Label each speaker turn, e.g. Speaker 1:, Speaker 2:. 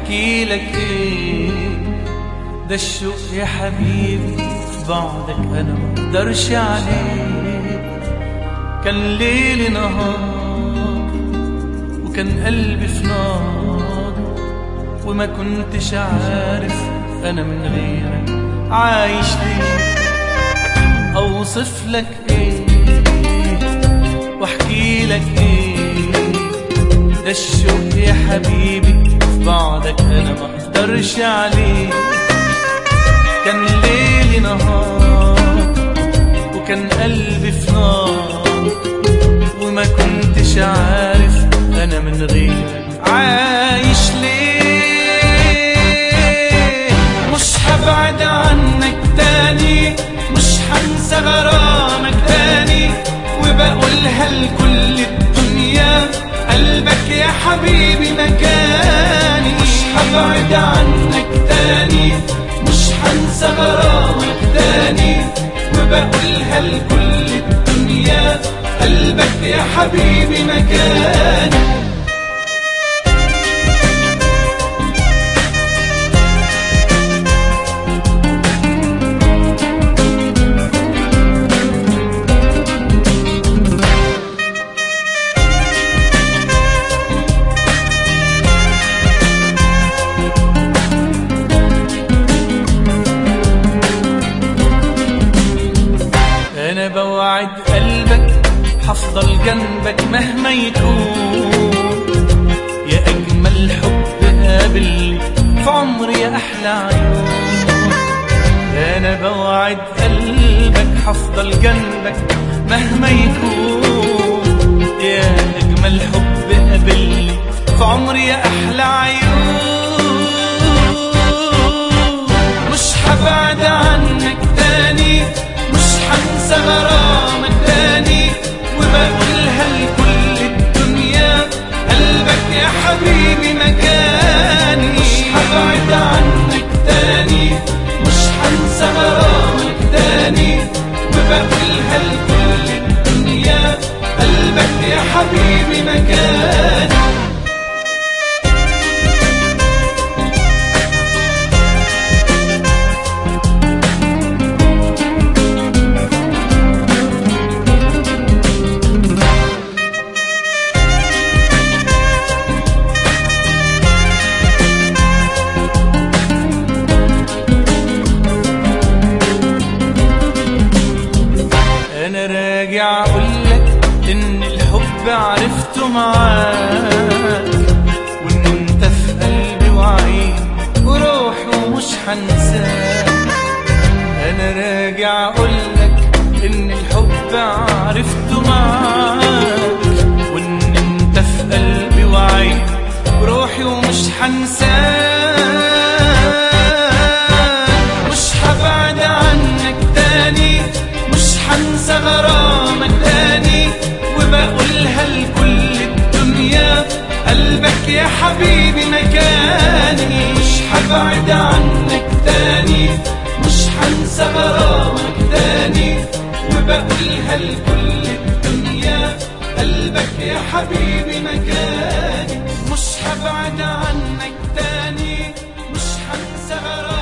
Speaker 1: واحكي لك ايه ده الشوق يا حبيبي في بعدك انا مقدرش عليه كان ليل نهار وكان قلبي في نار وما كنتش عارف انا من غيرك عايش ليه اوصف لك ايه واحكي لك ايه ده الشوق يا حبيبي في بعدك انا ما اقدرش عليه كان ليلي نهار وكان قلبي في نار وما كنتش عارف انا من غيرك عايش ليه مش هبعد عنك تاني مش هنسى غرامك تاني وبقولها لكل الدنيا قلبك يا حبيبي مكاني مش هبعد عنك تاني مش هنسى غرامك تاني وبقولها لكل الدنيا قلبك يا حبيبي مكاني انا بوعد قلبك حفضل جنبك مهما يكون يا اجمل حب قابلني في عمري يا احلى عيون انا بوعد قلبك حفضل جنبك مهما يكون يا اجمل حب قابلني في عمري يا احلى عيون مش هبعد عنك تاني مش هنسى غرامك تاني وبقولها لكل الدنيا قلبك يا حبيبي مكاني مش هبعد عنك تاني مش هنسى غرامك تاني وبقولها لكل الدنيا قلبك يا حبيبي مكاني انا راجع اقولك ان الحب عرفته معاك وان انت في قلبي وعيني وروحي ومش هنساك انا راجع اقولك ان الحب عرفته معاك وان انت في قلبي وعيني وروحي ومش هنساك مش هبعد عنك تاني مش هنسى غرامك تاني وبقولها لكل الدنيا قلبك يا حبيبي مكاني مش هبعد عنك تاني مش هنسى غرامك تاني وبقولها لكل الدنيا قلبك يا حبيبي مكاني مش هبعد عنك تاني مش هنسى غرامك